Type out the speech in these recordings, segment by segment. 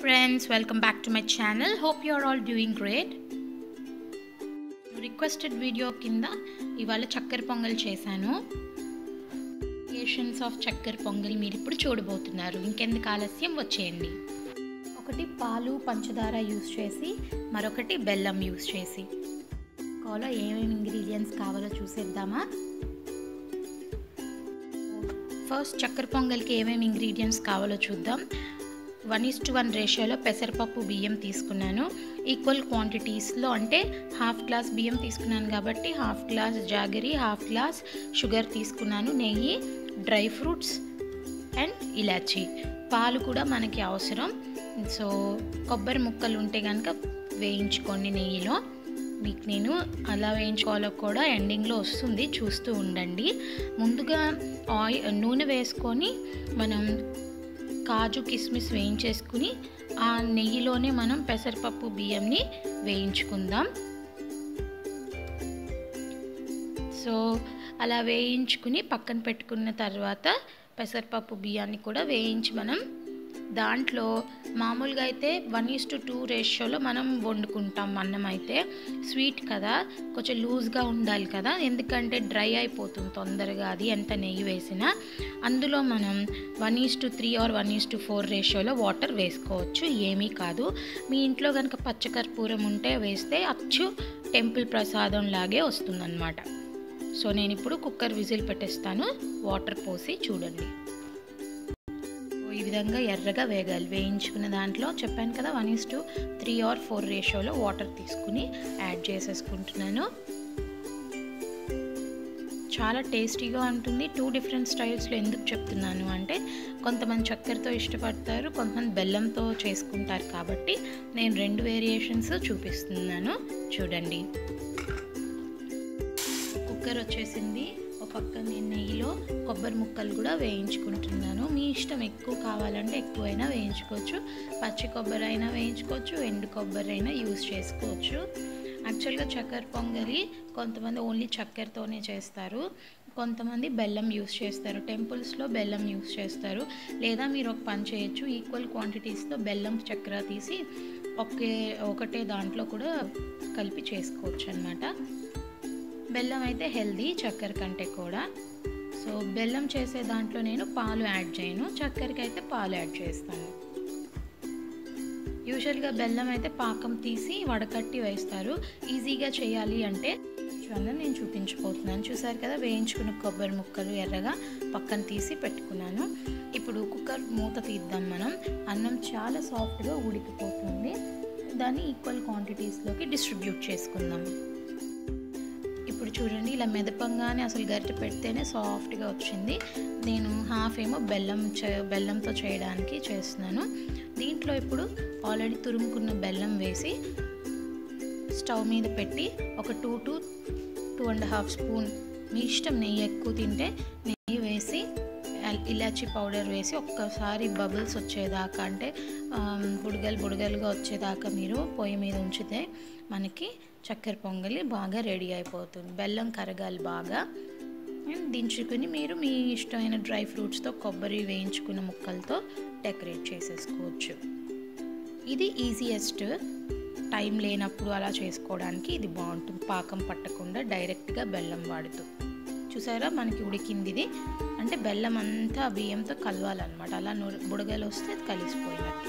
friends, welcome back to my channel. Hope you are all doing great. Requested video కింద ఇవాళ చక్కెర పొంగల్ చేశాను creations of చక్కెర పొంగల్ మీరు ఇప్పుడు చూడబోతున్నారు ఇంకెందుకు ఆలస్యం వచ్చేయండి ఒకటి పాలు పంచదార యూస్ చేసి మరొకటి బెల్లం యూస్ చేసి కాలో ఏమేమి ఇంగ్రీడియంట్స్ కావాలో చూసేద్దామా ఫస్ట్ చక్కెర పొంగల్కి ఏమేమి ఇంగ్రీడియంట్స్ కావాలో చూద్దాం వన్ ఇస్ టు వన్ రేషియోలో పెసరపప్పు బియ్యం తీసుకున్నాను ఈక్వల్ క్వాంటిటీస్లో అంటే హాఫ్ గ్లాస్ బియ్యం తీసుకున్నాను కాబట్టి half glass jaggery half glass sugar తీసుకున్నాను నెయ్యి డ్రై ఫ్రూట్స్ అండ్ ఇలాచీ పాలు కూడా మనకి అవసరం సో కొబ్బరి ముక్కలు ఉంటే కనుక వేయించుకోండి నెయ్యిలో మీకు నేను అలా వేయించుకోవాలో కూడా ఎండింగ్లో వస్తుంది చూస్తూ ఉండండి ముందుగా ఆయిల్ నూనె వేసుకొని మనం కాజు కిస్మిస్ వేయించేసుకుని ఆ నెయ్యిలోనే మనం పెసరపప్పు బియ్యంని వేయించుకుందాం సో అలా వేయించుకుని పక్కన పెట్టుకున్న తర్వాత పెసరపప్పు బియ్యాన్ని కూడా వేయించి మనం దాంట్లో మామూలుగా అయితే వన్ ఈస్ టు టూ రేషియోలో మనం వండుకుంటాం అన్నం అయితే స్వీట్ కదా కొంచెం లూజ్గా ఉండాలి కదా ఎందుకంటే డ్రై అయిపోతుంది తొందరగా అది ఎంత నెయ్యి వేసినా అందులో మనం one is to three or one is to four రేషియోలో వాటర్ వేసుకోవచ్చు ఏమీ కాదు మీ ఇంట్లో కనుక పచ్చకర్పూరం ఉంటే వేస్తే అచ్చు టెంపుల్ ప్రసాదం లాగే వస్తుందన్నమాట సో నేను ఇప్పుడు కుక్కర్ విజిల్ పెట్టేస్తాను వాటర్ పోసి చూడండి ఈ విధంగా ఎర్రగా వేగాలి వేయించుకున్న దాంట్లో చెప్పాను కదా one is to three or four రేషియోలో వాటర్ తీసుకుని యాడ్ చేసేసుకుంటున్నాను చాలా టేస్టీగా ఉంటుంది టూ డిఫరెంట్ స్టైల్స్లో ఎందుకు చెప్తున్నాను అంటే కొంతమంది చక్కెరతో ఇష్టపడతారు కొంతమంది బెల్లంతో చేసుకుంటారు కాబట్టి నేను రెండు వేరియేషన్స్ చూపిస్తున్నాను చూడండి కుక్కర్ వచ్చేసింది ఒక పక్క నేను నెయ్యిలో కొబ్బరి ముక్కలు కూడా వేయించుకుంటున్నాను మీ ఇష్టం ఎక్కువ కావాలంటే ఎక్కువైనా వేయించుకోవచ్చు పచ్చి కొబ్బరి అయినా వేయించుకోవచ్చు ఎండు కొబ్బరి అయినా యూస్ చేసుకోవచ్చు యాక్చువల్గా చక్కెర పొంగలి కొంతమంది ఓన్లీ చక్కెరతోనే చేస్తారు కొంతమంది బెల్లం యూస్ చేస్తారు టెంపుల్స్లో బెల్లం యూస్ చేస్తారు లేదా మీరు ఒక పని చేయొచ్చు ఈక్వల్ క్వాంటిటీస్తో బెల్లం చక్కెర తీసి ఒకే ఒకటే దాంట్లో కూడా కలిపి చేసుకోవచ్చు అనమాట బెల్లం అయితే హెల్దీ చక్కెర కంటే కూడా సో బెల్లం చేసే దాంట్లో నేను పాలు యాడ్ చేయను చక్కెరకి అయితే పాలు యాడ్ చేస్తాను యూజువల్గా బెల్లం అయితే పాకం తీసి వడకట్టి వేస్తారు ఈజీగా చేయాలి అంటే చూడండి నేను చూపించబోతున్నాను చూసారు కదా వేయించుకున్న కొబ్బరి ముక్కలు ఎర్రగా పక్కన తీసి పెట్టుకున్నాను ఇప్పుడు కుక్కర్ మూత తీద్దాం మనం అన్నం చాలా సాఫ్ట్గా ఉడికిపోతుంది దాన్ని ఈక్వల్ క్వాంటిటీస్లోకి డిస్ట్రిబ్యూట్ చేసుకుందాం ఇప్పుడు చూడండి ఇలా మెదపంగానే అసలు గరిటె పెడితేనే సాఫ్ట్గా వచ్చింది నేను హాఫ్ ఏమో బెల్లం బెల్లంతో చేయడానికి చేస్తున్నాను దీంట్లో ఇప్పుడు ఆల్రెడీ తురుముకున్న బెల్లం వేసి స్టవ్ మీద పెట్టి ఒక two to two and half spoon మీ ఇష్టం నెయ్యి ఎక్కువ తింటే నెయ్యి వేసి ఇలాచీ పౌడర్ వేసి ఒక్కసారి బబుల్స్ వచ్చేదాకా అంటే బుడగలు బుడగలుగా వచ్చేదాకా మీరు పొయ్యి మీద ఉంచితే మనకి చక్కెర పొంగలి బాగా రెడీ అయిపోతుంది బెల్లం కరగాలి బాగా దించుకుని మీరు మీ ఇష్టమైన డ్రై ఫ్రూట్స్తో కొబ్బరి వేయించుకున్న ముక్కలతో డెకరేట్ చేసేసుకోవచ్చు ఇది ఈజియెస్ట్ టైం లేనప్పుడు అలా చేసుకోవడానికి ఇది బాగుంటుంది పాకం పట్టకుండా డైరెక్ట్గా బెల్లం వాడుతూ చూసారా మనకి ఉడికింది ఇది అంటే బెల్లం అంతా బియ్యంతో కలవాలన్నమాట అలా బుడగలు వస్తే అది కలిసిపోయినట్టు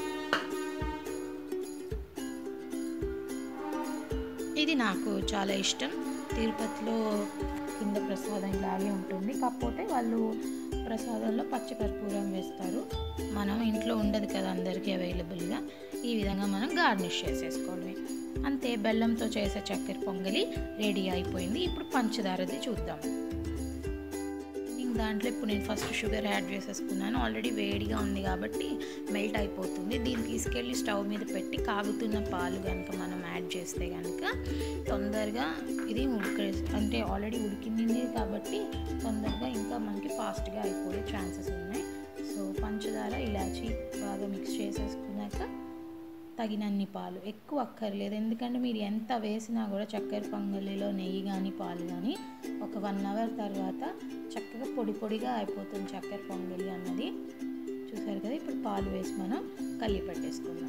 ఇది నాకు చాలా ఇష్టం తిరుపతిలో కింద ప్రసాదం ఇలాగే ఉంటుంది కాకపోతే వాళ్ళు ప్రసాదంలో పచ్చకర్పూరం వేస్తారు మనం ఇంట్లో ఉండదు కదా అందరికీ అవైలబుల్గా ఈ విధంగా మనం గార్నిష్ చేసేసుకోవడమే అంతే బెల్లంతో చేసే చక్కెర పొంగలి రెడీ అయిపోయింది ఇప్పుడు పంచదారది చూద్దాం దాంట్లో ఇప్పుడు నేను ఫస్ట్ షుగర్ యాడ్ చేసేసుకున్నాను ఆల్రెడీ వేడిగా ఉంది కాబట్టి మెల్ట్ అయిపోతుంది దీన్ని తీసుకెళ్ళి స్టవ్ మీద పెట్టి కాగుతున్న పాలు కనుక మనం యాడ్ చేస్తే కనుక తొందరగా ఇది ఉడికే అంటే ఆల్రెడీ ఉడికింది కాబట్టి తొందరగా ఇంకా మనకి ఫాస్ట్గా అయిపోయే ఛాన్సెస్ ఉన్నాయి సో పంచదార ఇలాచి బాగా మిక్స్ చేసేసుకున్నాక తగినన్ని పాలు ఎక్కువ అక్కర్లేదు ఎందుకంటే మీరు ఎంత వేసినా కూడా చక్కెర పొంగలిలో నెయ్యి కానీ పాలు కానీ ఒక వన్ అవర్ తర్వాత చక్కగా పొడి పొడిగా అయిపోతుంది చక్కెర పొంగలి అన్నది చూసారు కదా ఇప్పుడు పాలు వేసి మనం కల్లి పెట్టేసుకుందాం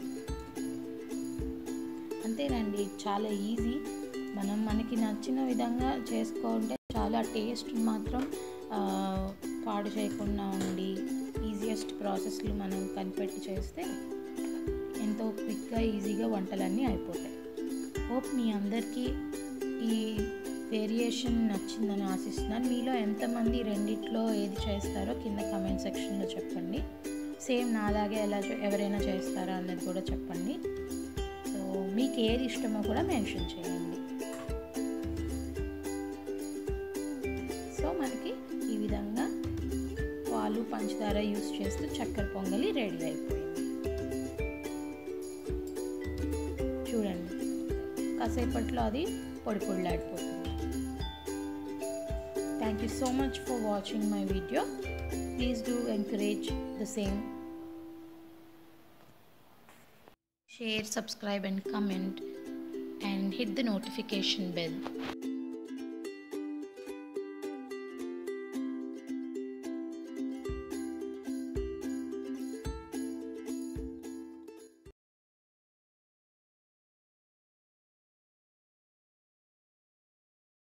అంతేనండి చాలా ఈజీ మనం మనకి నచ్చిన విధంగా చేసుకుంటే చాలా టేస్ట్ మాత్రం పాడు చేయకుండా ఉండి ఈజియెస్ట్ ప్రాసెస్లు మనం కనిపెట్టి చేస్తే ఎంతో క్విక్గా ఈజీగా వంటలన్నీ అయిపోతాయి హోప్ మీ అందరికీ ఈ వేరియేషన్ నచ్చిందని ఆశిస్తున్నాను మీలో ఎంతమంది రెండిట్లో ఏది చేస్తారో కింద కమెంట్ సెక్షన్లో చెప్పండి సేమ్ నాలాగే ఎలా ఎవరైనా చేస్తారా అన్నది కూడా చెప్పండి సో మీకు ఏది ఇష్టమో కూడా మెన్షన్ చేయండి సో మనకి ఈ విధంగా పాలు పంచదార యూస్ చేస్తూ చక్కెర పొంగలి రెడీ అయిపోయింది చూడండి కాసేపట్లో అది పొడి పొడిలాడిపోతుంది thank you so much for watching my video please do encourage the same share subscribe and comment and hit the notification bell